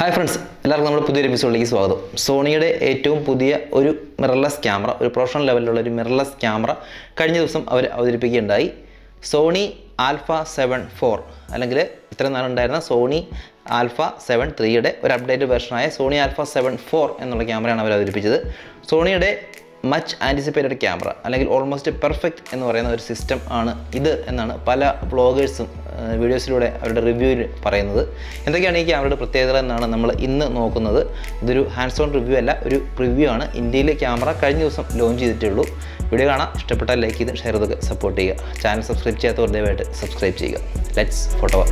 hi friends എല്ലാവർക്കും നമ്മുടെ പുതിയൊരു എപ്പിസോഡിലേക്ക് സ്വാഗതം സോണിയുടെ ഏറ്റവും പുതിയ ഒരു മിറർലെസ് ക്യാമറ ഒരു പ്രൊഫഷണൽ ലെവലിലുള്ള ഒരു മിറർലെസ് ക്യാമറ കഴിഞ്ഞ ദിവസം അവർ അവതരിപ്പിക്കുകയുണ്ടായി സോണി ആൽഫ സെവൻ ഫോർ അല്ലെങ്കിൽ ഇത്രയും നാളുണ്ടായിരുന്ന സോണി ആൽഫ സെവൻ ത്രീയുടെ ഒരു അപ്ഡേറ്റ് വെർഷനായ സോണി ആൽഫ സെവൻ ഫോർ എന്നുള്ള ക്യാമറയാണ് അവർ അവതരിപ്പിച്ചത് സോണിയുടെ മച്ച് ആൻറ്റിസിപ്പേറ്റഡ് ക്യാമറ അല്ലെങ്കിൽ ഓൾമോസ്റ്റ് പെർഫെക്റ്റ് എന്ന് പറയുന്ന ഒരു സിസ്റ്റം ആണ് ഇത് എന്നാണ് പല വ്ളോഗേഴ്സും വീഡിയോസിലൂടെ അവരുടെ റിവ്യൂവിൽ പറയുന്നത് എന്തൊക്കെയാണ് ഈ ക്യാമറയുടെ പ്രത്യേകത എന്നാണ് നമ്മൾ ഇന്ന് നോക്കുന്നത് ഇതൊരു ഹാൻഡ്സ് ഓൺ റിവ്യൂ അല്ല ഒരു റിവ്യൂ ആണ് ഇന്ത്യയിലെ ക്യാമറ കഴിഞ്ഞ ദിവസം ലോഞ്ച് ചെയ്തിട്ടേ ഉള്ളൂ വീഡിയോ കാണാം ഇഷ്ടപ്പെട്ടാൽ ലൈക്ക് ചെയ്ത് ഷെയർ ചെയ്ത് സപ്പോർട്ട് ചെയ്യുക ചാനൽ സബ്സ്ക്രൈബ് ചെയ്യാത്തവർ ദയവായിട്ട് സബ്സ്ക്രൈബ് ചെയ്യുക let's photo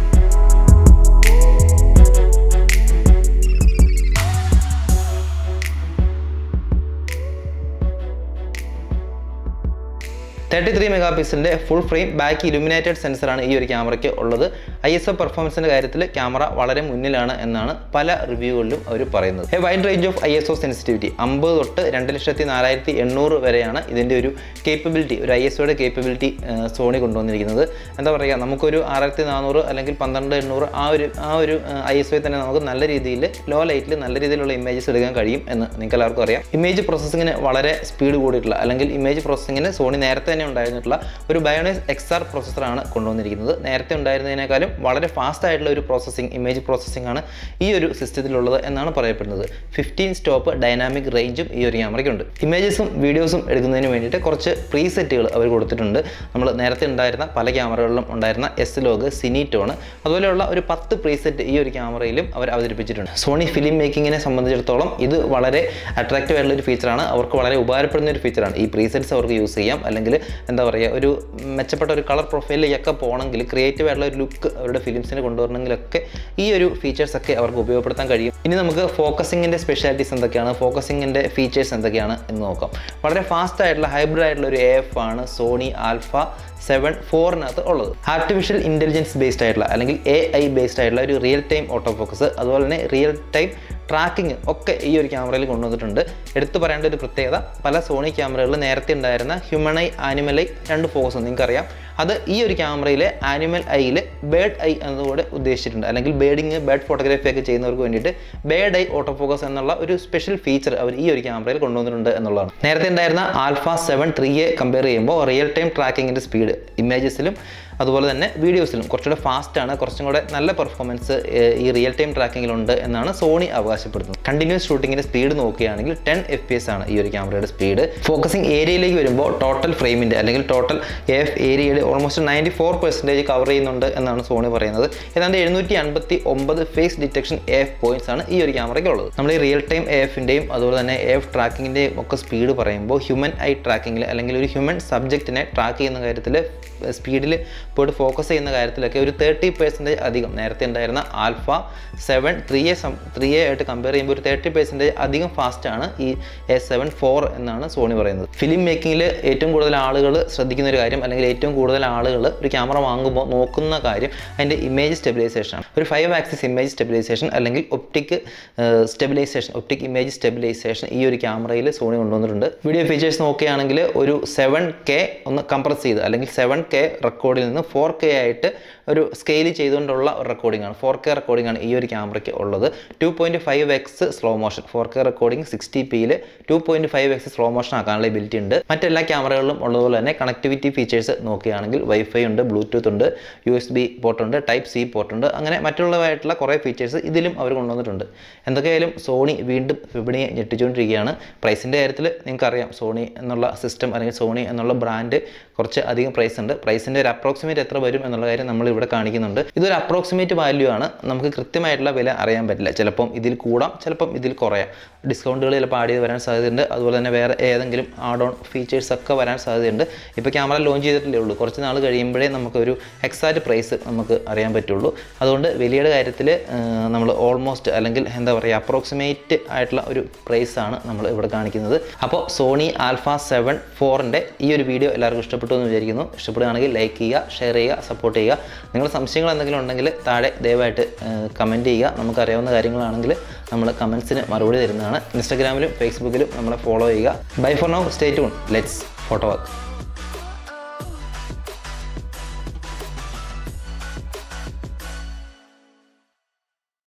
thirty three mega പിക്സലിൻ്റെ ഫുൾ ഫ്രെയിം ബാക്ക് ഇലുമിനേറ്റഡ് സെൻസറാണ് ഈ ഒരു ക്യാമറയ്ക്ക് ഉള്ളത് ഐ എസ് ഒ പെർഫോമൻസിൻ്റെ കാര്യത്തിൽ ക്യാമറ വളരെ മുന്നിലാണ് എന്നാണ് പല റിവ്യൂകളിലും അവർ പറയുന്നത് a wide range of I S O sensitivity അമ്പത് തൊട്ട് രണ്ട് ലക്ഷത്തി നാലായിരത്തി എണ്ണൂറ് വരെയാണ് ഇതിൻ്റെ ഒരു കേപ്പബിലിറ്റി ഒരു ഐ എസ് ഒയുടെ കേപ്പബിലിറ്റി സോണി കൊണ്ടുവന്നിരിക്കുന്നത് എന്താ പറയുക നമുക്കൊരു ആറായിരത്തി നാനൂറ് അല്ലെങ്കിൽ പന്ത്രണ്ട് എണ്ണൂറ് ആ ഒരു ആ ഒരു ഐ എസ് ഒയിൽ തന്നെ നമുക്ക് നല്ല രീതിയിൽ ലോ ലൈറ്റിൽ നല്ല രീതിയിലുള്ള ഇമേജസ് എടുക്കാൻ കഴിയും എന്ന് നിങ്ങൾക്ക് എല്ലാവർക്കും അറിയാം ഇമേജ് പ്രോസസ്സിങ്ങിന് വളരെ സ്പീഡ് കൂടിയിട്ടുള്ള അല്ലെങ്കിൽ ഇമേജ് പ്രോസസ്സിങ്ങിന് സോണി നേരത്തെ തന്നെ ഉണ്ടായിരുന്നിട്ടുള്ള ഒരു ബയോണിസ് എക്സ് ആർ പ്രോസസ്സറാണ് കൊണ്ടുവന്നിരിക്കുന്നത് നേരത്തെ ഉണ്ടായിരുന്നതിനേക്കാളും വളരെ ഫാസ്റ്റ് ആയിട്ടുള്ള ഒരു പ്രോസസ്സിംഗ് ഇമേജ് പ്രോസസ്സിംഗ് ആണ് ഈ ഒരു സിസ്റ്റത്തിലുള്ളത് എന്നാണ് പറയപ്പെടുന്നത് ഫിഫ്റ്റീൻ സ്റ്റോപ്പ് ഡൈനാമിക് റേഞ്ചും ഈ ഒരു ക്യാമറയ്ക്കുണ്ട് ഇമേജസും വീഡിയോസും എടുക്കുന്നതിന് വേണ്ടിയിട്ട് കുറച്ച് പ്രീസെറ്റുകൾ അവർ കൊടുത്തിട്ടുണ്ട് നമ്മൾ നേരത്തെ ഉണ്ടായിരുന്ന പല ക്യാമറകളിലും ഉണ്ടായിരുന്ന എസ് ലോഗ് സിനിറ്റോണ് അതുപോലെയുള്ള ഒരു പത്ത് പ്രീസെറ്റ് ഈ ഒരു ക്യാമറയിലും അവർ അവതരിപ്പിച്ചിട്ടുണ്ട് സോണി ഫിലിം മേക്കിങ്ങിനെ സംബന്ധിച്ചിടത്തോളം ഇത് വളരെ അട്രാക്റ്റീവ് ആയിട്ടുള്ള ഒരു ഫീച്ചറാണ് അവർക്ക് വളരെ ഉപകാരപ്പെടുന്ന ഒരു ഫീച്ചറാണ് ഈ പ്രീസെറ്റ്സ് അവർക്ക് യൂസ് ചെയ്യാം അല്ലെങ്കിൽ എന്താ പറയുക ഒരു മെച്ചപ്പെട്ട ഒരു കളർ പ്രൊഫൈലിലേക്കൊക്കെ പോകണമെങ്കിൽ ക്രിയേറ്റീവ് ആയിട്ടുള്ള ഒരു ലുക്ക് അവരുടെ ഫിലിംസിന് കൊണ്ടുവരണമെങ്കിലൊക്കെ ഈ ഒരു ഫീച്ചേഴ്സ് ഒക്കെ അവർക്ക് ഉപയോഗപ്പെടുത്താൻ കഴിയും ഇനി നമുക്ക് ഫോക്കസിങ്ങിൻ്റെ സ്പെഷ്യാലിറ്റീസ് എന്തൊക്കെയാണ് ഫോക്കസിങ്ങിൻ്റെ ഫീച്ചേഴ്സ് എന്തൊക്കെയാണ് എന്ന് നോക്കാം വളരെ ഫാസ്റ്റ് ആയിട്ടുള്ള ഹൈബ്രിഡ് ആയിട്ടുള്ള ഒരു എ എഫ് ആണ് സോണി ആൽഫ സെവൻ ഫോറിനകത്ത് ഉള്ളത് ആർട്ടിഫിഷ്യൽ ഇൻ്റലിജൻസ് ബേസ്ഡ് ആയിട്ടുള്ള അല്ലെങ്കിൽ എ ഐ ബേസ്ഡ് ആയിട്ടുള്ള ഒരു റിയൽ ടൈം ഓട്ടോ ഫോക്കസ് അതുപോലെ തന്നെ റിയൽ ടൈം ട്രാക്കിംഗ് ഒക്കെ ഈ ഒരു ക്യാമറയിൽ കൊണ്ടുവന്നിട്ടുണ്ട് എടുത്തു പറയേണ്ട ഒരു പ്രത്യേകത പല സോണി ക്യാമറകളിൽ നേരത്തെ ഉണ്ടായിരുന്ന ഹ്യൂമൺ ഐ ആനിമൽ ഐ രണ്ട് ഫോക്കസ് നിങ്ങൾക്കറിയാം അത് ഈ ഒരു ക്യാമറയിലെ ആനിമൽ ഐയിൽ ബേർഡ് ഐ എന്നതുകൂടെ ഉദ്ദേശിച്ചിട്ടുണ്ട് അല്ലെങ്കിൽ ബേഡിങ് ബേർഡ് ഫോട്ടോഗ്രാഫി ഒക്കെ ചെയ്യുന്നവർക്ക് വേണ്ടിയിട്ട് ബേർഡ് ഐ ഓട്ടോ ഫോക്കസ് എന്നുള്ള ഒരു സ്പെഷ്യൽ ഫീച്ചർ അവർ ഈ ഒരു ക്യാമറയിൽ കൊണ്ടുവന്നിട്ടുണ്ട് എന്നുള്ളതാണ് നേരത്തെ ഉണ്ടായിരുന്ന ആൽഫ സെവൻ ത്രീയെ കമ്പയർ ചെയ്യുമ്പോൾ റിയൽ ടൈം ട്രാക്കിങ്ങിൻ്റെ സ്പീഡ് ഇമേജസിലും അതുപോലെ തന്നെ വീഡിയോസിലും കുറച്ചുകൂടെ ഫാസ്റ്റാണ് കുറച്ചും കൂടെ നല്ല പെർഫോമൻസ് ഈ റിയൽ ടൈം ട്രാക്കിങ്ങിലുണ്ട് എന്നാണ് സോണി അവകാശപ്പെടുന്നത് കണ്ടിന്യൂസ് ഷൂട്ടിങ്ങിൻ്റെ സ്പീഡ് നോക്കുകയാണെങ്കിൽ ടെൻ എഫ് പി എസ് ആണ് ഈ ഒരു ക്യാമറയുടെ സ്പീഡ് ഫോക്കസിങ് ഏരിയയിലേക്ക് വരുമ്പോൾ ടോട്ടൽ ഫ്രെയിമിൻ്റെ അല്ലെങ്കിൽ ടോട്ടൽ എഫ് ഏരിയയുടെ almost ninety four percentage cover ചെയ്യുന്നുണ്ട് എന്നാണ് സോണി പറയുന്നത് ഏതാണ്ട് എഴുന്നൂറ്റി അൻപത്തി ഒമ്പത് ഫേസ് ഡിറ്റക്ഷൻ എഫ് പോയിന്റ്സ് ആണ് ഈ ഒരു ക്യാമറയ്ക്ക് ഉള്ളത് നമ്മൾ ഈ റിയൽ ടൈം എഫിൻ്റെയും അതുപോലെ തന്നെ എഫ് ട്രാക്കിങ്ങിൻ്റെയും ഒക്കെ സ്പീഡ് പറയുമ്പോൾ ഹ്യൂമൻ ഐ ട്രാക്കിങ്ങിൽ അല്ലെങ്കിൽ ഒരു ഹ്യൂമൻ സബ്ജക്റ്റിനെ ട്രാക്ക് ചെയ്യുന്ന കാര്യത്തിൽ സ്പീഡിൽ പോയിട്ട് ഫോക്കസ് ചെയ്യുന്ന കാര്യത്തിലൊക്കെ ഒരു തേർട്ടി പെർസെൻറ്റേജ് അധികം നേരത്തെ ഉണ്ടായിരുന്ന alpha seven three A some three A ആയിട്ട് കമ്പയർ ചെയ്യുമ്പോൾ ഒരു തേർട്ടി പെർസെൻറ്റേജ് അധികം ഫാസ്റ്റാണ് ഈ എ സെവൻ ഫോർ എന്നാണ് സോണി പറയുന്നത് ഫിലിം മേക്കിങ്ങിൽ ഏറ്റവും കൂടുതൽ ആളുകൾ ശ്രദ്ധിക്കുന്ന ഒരു കാര്യം അല്ലെങ്കിൽ ഏറ്റവും കൂടുതൽ ആളുകൾ ഒരു ക്യാമറ വാങ്ങുമ്പോൾ നോക്കുന്ന കാര്യം അതിൻ്റെ ഇമേജ് സ്റ്റെബിലൈസേഷൻ ആണ് ഒരു ഫൈവ് ആക്സിസ് ഇമേജ് സ്റ്റെബിലൈസേഷൻ അല്ലെങ്കിൽ optic stabilisation optic image stabilisation ഈ ഒരു ക്യാമറയിൽ സോണി കൊണ്ടുവന്നിട്ടുണ്ട് വീഡിയോ ഫീച്ചേഴ്സ് നോക്കുകയാണെങ്കിൽ ഒരു സെവൻ കെ ഒന്ന് കംപ്രസ് ചെയ്ത് അല്ലെങ്കിൽ സെവൻ കെ റെക്കോർഡിൽ നിന്ന് ഫോർ കെ ആയിട്ട് ഒരു സ്കെയിൽ ചെയ്തുകൊണ്ടുള്ള ഒരു റെക്കോർഡിംഗ് ആണ് ഫോർ കെ റെക്കോർഡിംഗ് ആണ് ഈ ഒരു ക്യാമറയ്ക്ക് ഉള്ളത് two point five X slow motion four K recording sixty പിയിൽ two point five X slow motion ആക്കാനുള്ള എബിലിറ്റി ഉണ്ട് മറ്റെല്ലാ ക്യാമറകളിലും ഉള്ളതുപോലെ തന്നെ കണക്ടിവിറ്റി ഫീച്ചേഴ്സ് നോക്കുകയാണെങ്കിൽ വൈഫൈ ഉണ്ട് ബ്ലൂടൂത്ത് ഉണ്ട് യു എസ് ബി പോർട്ട് ഉണ്ട് ടൈപ്പ് സി പോർട്ട് ഉണ്ട് അങ്ങനെ മറ്റുള്ളതായിട്ടുള്ള കുറേ ഫീച്ചേഴ്സ് ഇതിലും അവർ കൊണ്ടുവന്നിട്ടുണ്ട് എന്തൊക്കെയായാലും സോണി വീണ്ടും വിപണിയെ ഞെട്ടിച്ചുകൊണ്ടിരിക്കുകയാണ് പ്രൈസിൻ്റെ കാര്യത്തിൽ നിങ്ങൾക്കറിയാം സോണി എന്നുള്ള സിസ്റ്റം അല്ലെങ്കിൽ സോണി എന്നുള്ള ബ്രാൻഡ് കുറച്ച് അധികം പ്രൈസ് ഉണ്ട് പ്രൈസിൻ്റെ ഒരു അപ്രോക്സിമേറ്റ് എത്ര വരും എന്നുള്ള കാര്യം നമ്മൾ ഇവിടെ കാണിക്കുന്നുണ്ട് ഇതൊരു അപ്രോക്സിമേറ്റ് വാല്യൂ ആണ് നമുക്ക് കൃത്യമായിട്ടുള്ള വില അറിയാൻ പറ്റില്ല ചിലപ്പം ഇതിൽ കൂടാം ചിലപ്പം ഇതിൽ കുറയാം ഡിസ്കൗണ്ടുകൾ ചിലപ്പോൾ ആഡ് ചെയ്ത് വരാൻ സാധ്യതയുണ്ട് അതുപോലെ തന്നെ വേറെ ഏതെങ്കിലും ആഡ് ഓൺ ഫീച്ചേഴ്സ് ഒക്കെ വരാൻ സാധ്യതയുണ്ട് ഇപ്പോൾ ക്യാമറ ലോഞ്ച് ചെയ്തിട്ടില്ലേ ഉള്ളൂ കുറച്ച് നാൾ കഴിയുമ്പോഴേ നമുക്കൊരു എക്സാക്റ്റ് പ്രൈസ് നമുക്ക് അറിയാൻ പറ്റുള്ളൂ അതുകൊണ്ട് വലിയുടെ കാര്യത്തിൽ നമ്മൾ ഓൾമോസ്റ്റ് അല്ലെങ്കിൽ എന്താ പറയുക അപ്രോക്സിമേറ്റ് ആയിട്ടുള്ള ഒരു പ്രൈസാണ് നമ്മൾ ഇവിടെ കാണിക്കുന്നത് അപ്പോൾ സോണി ആൽഫ സെവൻ ഫോറിൻ്റെ ഈ ഒരു വീഡിയോ എല്ലാവർക്കും ഇഷ്ടപ്പെട്ടു എന്ന് വിചാരിക്കുന്നു ഇഷ്ടപ്പെടുകയാണെങ്കിൽ ലൈക്ക് ചെയ്യുക ഷെയർ ചെയ്യുക സപ്പോർട്ട് ചെയ്യുക നിങ്ങളുടെ സംശയങ്ങൾ എന്തെങ്കിലും ഉണ്ടെങ്കിൽ താഴെ ദയവായിട്ട് കമൻറ്റ് ചെയ്യുക നമുക്കറിയാവുന്ന കാര്യങ്ങളാണെങ്കിൽ നമ്മൾ കമൻസിന് മറുപടി തരുന്നതാണ് ഇൻസ്റ്റാഗ്രാമിലും ഫേസ്ബുക്കിലും നമ്മളെ ഫോളോ ചെയ്യുക bye for now stay tune let's photo work